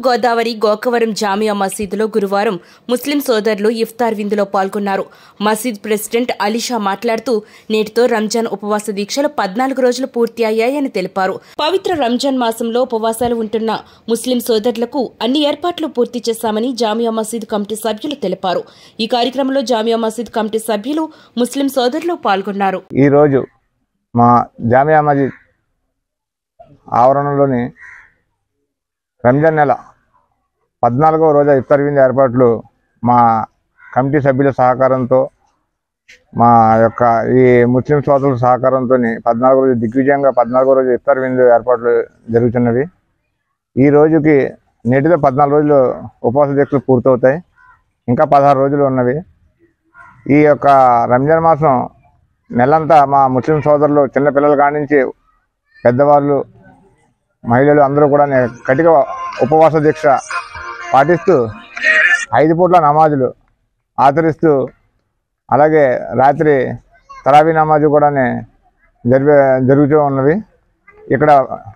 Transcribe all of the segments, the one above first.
గోదావరి గోకవరం జామియా మసీదులో గురువారం ముస్లిం సోదరులు ఇఫ్తార్ విందులో పాల్గొన్నారు మసీద్ ప్రెసిడెంట్ అలీషా మాట్లాడుతూ నేటితో రంజాన్ ఉపవాస దీక్షలు పద్నాలుగు రోజులు పూర్తి అయ్యాయని తెలిపారు పవిత్ర రంజాన్ మాసంలో ఉపవాసాలు ఉంటున్న ముస్లిం సోదరులకు అన్ని ఏర్పాట్లు పూర్తి చేశామని జామియా మసీద్ కమిటీ సభ్యులు తెలిపారు ఈ కార్యక్రమంలో జామియా మసీద్ కమిటీ సభ్యులు ముస్లిం సోదరులు పాల్గొన్నారు ఈరోజు మా జామియా మజీద్ ఆవరణలోని రంజాన్ నెల పద్నాలుగవ రోజు ఇఫ్తార్ విందు ఏర్పాట్లు మా కమిటీ సభ్యుల సహకారంతో మా యొక్క ఈ ముస్లిం సోదరుల సహకారంతో పద్నాలుగో రోజు దిగ్విజయంగా పద్నాలుగో రోజు ఇఫ్తార్ విందు ఏర్పాట్లు జరుగుతున్నవి ఈ రోజుకి నేటితో పద్నాలుగు రోజులు ఉపవాస దీక్షలు పూర్తవుతాయి ఇంకా పదహారు రోజులు ఉన్నవి ఈ యొక్క రంజాన్ మాసం నెలంతా మా ముస్లిం సోదరులు చిన్నపిల్లల కాడి నుంచి పెద్దవాళ్ళు మహిళలు అందరూ కూడా నే- కటిక ఉపవాస దీక్ష పాటిస్తూ ఐదు పూట్ల నమాజులు ఆచరిస్తూ అలాగే రాత్రి తరావీ నమాజు కూడా జరిపే జరుగుతూ ఉన్నవి ఇక్కడ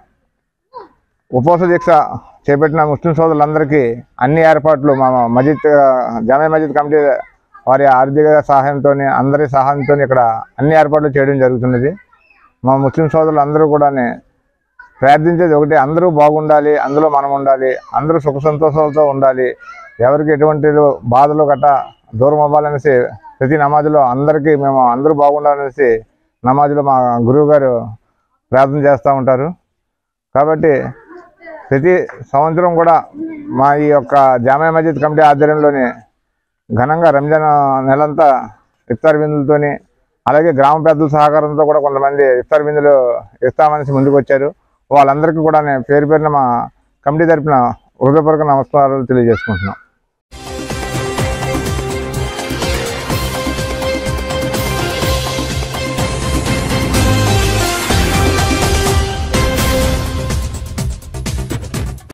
ఉపవాస దీక్ష చేపట్టిన ముస్లిం సోదరులందరికీ అన్ని ఏర్పాట్లు మా మజిద్ జామే మజిద్ కమిటీ వారి ఆర్థిక సహాయంతో అందరి సహాయంతో ఇక్కడ అన్ని ఏర్పాట్లు చేయడం జరుగుతున్నది మా ముస్లిం సోదరులు అందరూ కూడా ప్రార్థించేది ఒకటి అందరూ బాగుండాలి అందులో మనం ఉండాలి అందరూ సుఖ సంతోషాలతో ఉండాలి ఎవరికి ఎటువంటి బాధలు గట్ట దూరం అవ్వాలనేసి ప్రతి నమాజులో అందరికీ మేము అందరూ బాగుండాలనేసి నమాజులో మా గురువు గారు ప్రార్థన చేస్తూ ఉంటారు కాబట్టి ప్రతి సంవత్సరం కూడా మా ఈ యొక్క జామా మస్జిద్ కమిటీ ఆధ్వర్యంలోని ఘనంగా రంజాన్ నెలంతా ఇఫ్తార్ విందులతోని అలాగే గ్రామ పెద్దల సహకారంతో కూడా కొంతమంది ఇఫ్తార్ విందులు ఇస్తామనేసి ముందుకు వచ్చారు వాళ్ళందరికీ కూడా నేను పేరు పేరున మా కమిటీ తరపున హృదయపూర్వక నమస్కారాలు తెలియజేసుకుంటున్నాం